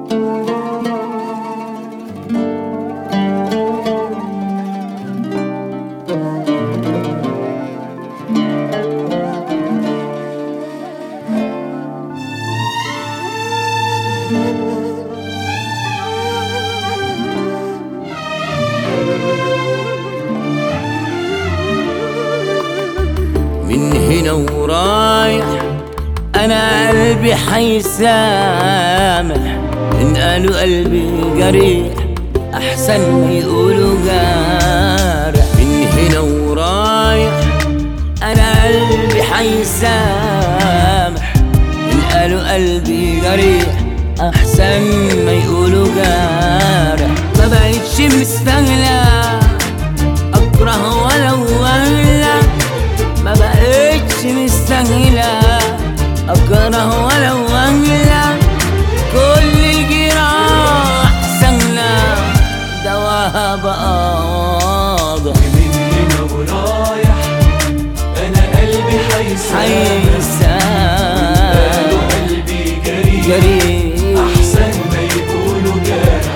من هنا ورايح انا قلبي حيسامح ان قالوا قلبي جريح احسن ما يقولوا جارح من هنا ورايح انا قلبي حيسامح ان قالوا قلبي جريح احسن ما يقولوا جارح ما بقتش مستغلى اكره ولو ولا ما بقتش مستاهلة أكره ولو أهلا كل الجراح سهلة دواها بقى واضح من هنا ورايح انا قلبي حيسامح حيسان قالوا قلبي جريح جريح احسن ما يقولوا جارح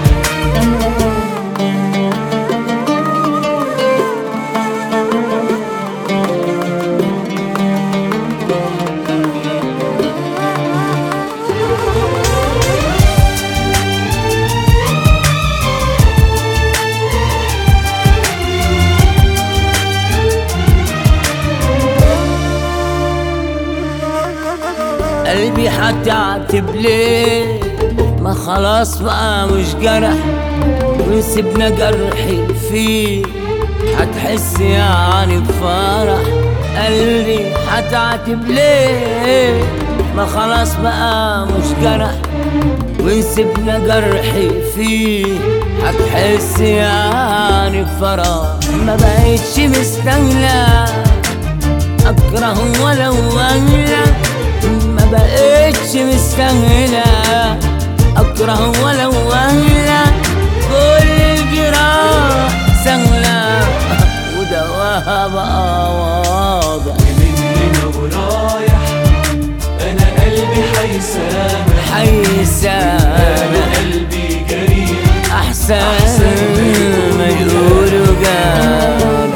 قلبي هتعتب ليه ما خلاص بقى مش جرح وسيبنا جرحي فيه هتحس يعني بفرح قلبي هتعتب ليه ما خلاص بقى مش جرح وسيبنا جرحي فيه هتحس يعني بفرح ما بقتش مستاهله اكره ولو اهلا ما بقتش مستاهله اكره ولو اهلا كل الجراح سهله ودواها بقى واضح من هنا ورايح انا قلبي حيسامح حيسان قالوا قلبي جريح احسن أحسن ما ما يقولوا يقولوا جارح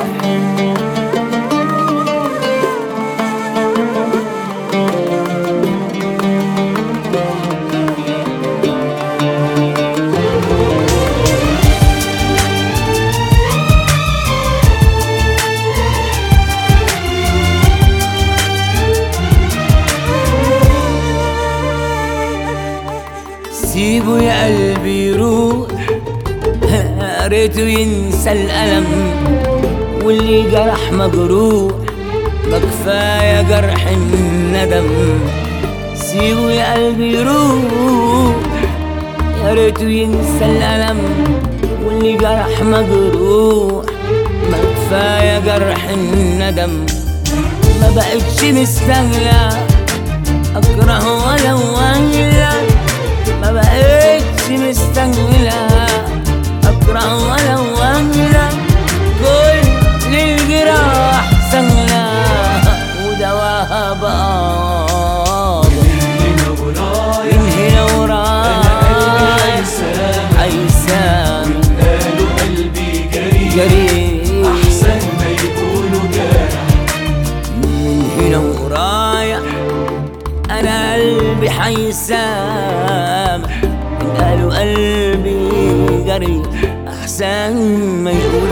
سيبه يا قلبي يروح يا ريته ينسى الألم واللي جرح مجروح ما كفاية جرح الندم سيبه يا قلبي يروح يا ريته ينسى الألم واللي جرح مجروح ما كفاية جرح الندم ما بقتش مستاهلة أكره ولو أهلا ما بقتش مستاهلة أكره ولو أهلا كل الجراح سهلة ودواها بقى من هنا ورايح من هنا انا قلبي ورايح حيسامح حيسان قالوا قلبي جريح جريح احسن ما يقولوا جارح من هنا ورايح انا قلبي حيسامح إن قالوا قلبي جريح احسن ما يقول